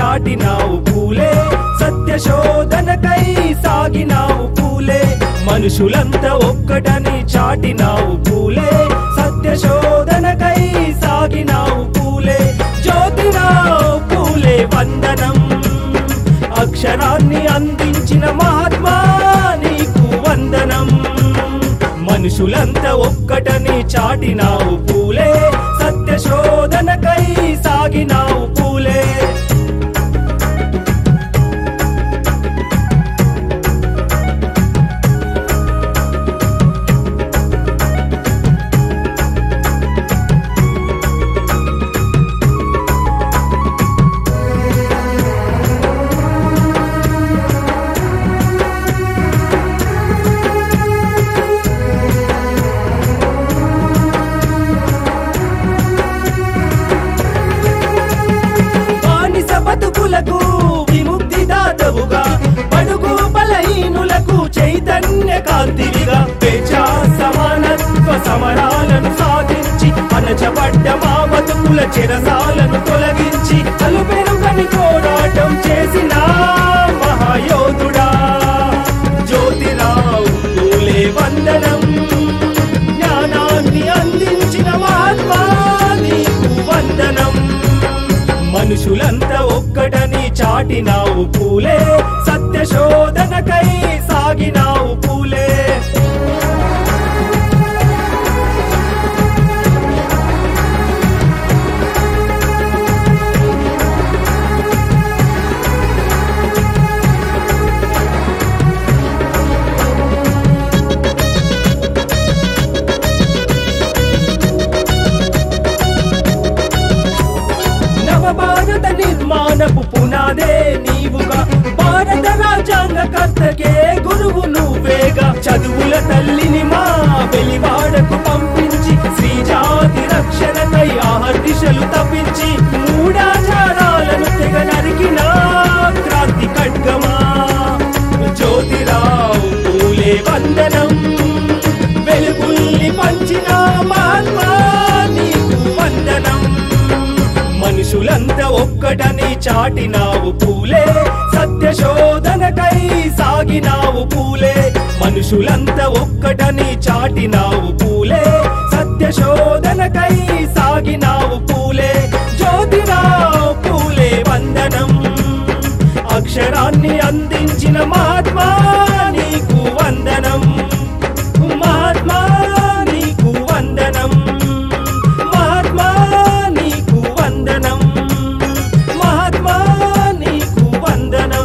చాటినావు పూలే సత్య శోధనకై సాగినావు పూలే మనుషులంతా ఒక్కటని చాటినావు పూలే సత్య శోధనకై సాగినావు పూలే జ్యోతిరావు పూలే వందనం అక్షరాన్ని అందించిన మహాత్మా నీకు వందనం మనుషులంతా ఒక్కటని చాటినావు పూలే సత్య శోధనకై సాగినావు పూలే బానిస బతుకులకు విముక్తి దాతవుగా బడుగు బలహీనులకు చైతన్య కాంతివిగా పేచా సమానత్వ సమరాలను సాధించి అణచబడ్డ మా బతుకుల చెరసాలను తొలగించి అలుపెరుగని పోరాటం చేసిన మహాయోధుడా జ్యోతిరావు పూలే వందనం జ్ఞానాన్ని అందించిన మహాత్మా నీకు వందనం మనుషులంతా ఒక్కటని చాటినావు పూలే సత్య శోధనకై సాగినావు పూలే నవభారత నిర్మాణపు పునాదే నీవుగా భారత రాజ్యాంగ కర్తకే గురువు నువ్వేగా చదువుల తల్లిని మా వెలివాడకు పంపించి శ్రీజాతి రక్షణకై ఆహర్నిశలు తప్పించి మూడాచారాలను తెగ నరికిన క్రాంతి ఖడ్గమా జ్యోతిరావు పూలే వందనం వెలుగుల్ని పంచిన మహాత్మా నీకు వందనం మనుషులంతా ఒక్కటని చాటినావు పూలే సత్య శోధనకై సాగినావు పూలే మనుషులంతా ఒక్కటని చాటినావు పూలే సత్య శోధనకై సాగినావు పూలే జ్యోతిరావు పూలే వందనం అక్షరాన్ని అందించిన మహాత్మా నీకు వందనం మహాత్మా నీకు వందనం మహాత్మా నీకు వందనం మహాత్మా నీకు వందనం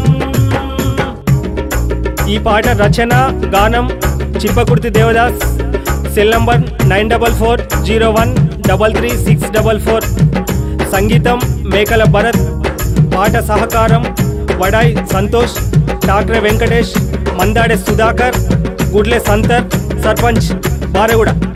ఈ పాట రచన గానం Chippakurthi Devadas cell number nine double four zero one double three six double four సంగీతం మేకల భరత్ పాట సహకారం వడాయ్ సంతోష్ డాక్టర్ వెంకటేష్ మందాడే సుధాకర్ గుడ్లే సంతర్ సర్పంచ్ బారగూడ